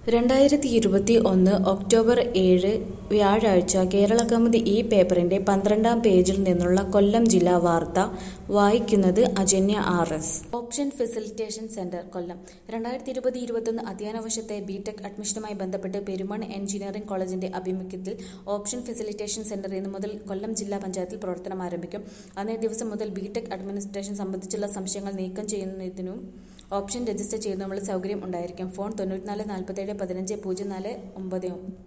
രണ്ടായിരത്തി ഇരുപത്തി ഒന്ന് ഒക്ടോബർ ഏഴ് വ്യാഴാഴ്ച കേരള കൗമുദി ഈ പേപ്പറിന്റെ പന്ത്രണ്ടാം പേജിൽ നിന്നുള്ള കൊല്ലം ജില്ലാ വാർത്ത വായിക്കുന്നത് Ajanya R S option facilitation centre Kollam രണ്ടായിരത്തി ഇരുപത് ഇരുപത്തൊന്ന് അധ്യയന വർഷത്തെ ബിടെക് അഡ്മിഷനുമായി ബന്ധപ്പെട്ട് പെരുമൺ എഞ്ചിനീയറിംഗ് കോളേജിന്റെ ആഭിമുഖ്യത്തിൽ ഓപ്ഷൻ ഫെസിലിറ്റേഷൻ സെന്റർ ഇന്നു മുതൽ കൊല്ലം ജില്ലാ പഞ്ചായത്തിൽ പ്രവർത്തനം ആരംഭിക്കും അന്നേ ദിവസം മുതൽ ബിടെക് അഡ്മിനിസ്ട്രേഷൻ സംബന്ധിച്ചുള്ള സംശയങ്ങൾ നീക്കം ചെയ്യുന്നതിനും ഓപ്ഷൻ രജിസ്റ്റർ ചെയ്യുന്നതിനുള്ള സൗകര്യം ഉണ്ടായിരിക്കും ഫോൺ തൊണ്ണൂറ്റിനാല് നാൽപ്പത്തേഴ് പതിനഞ്ച് പൂജ്യം നാല് ഒമ്പത്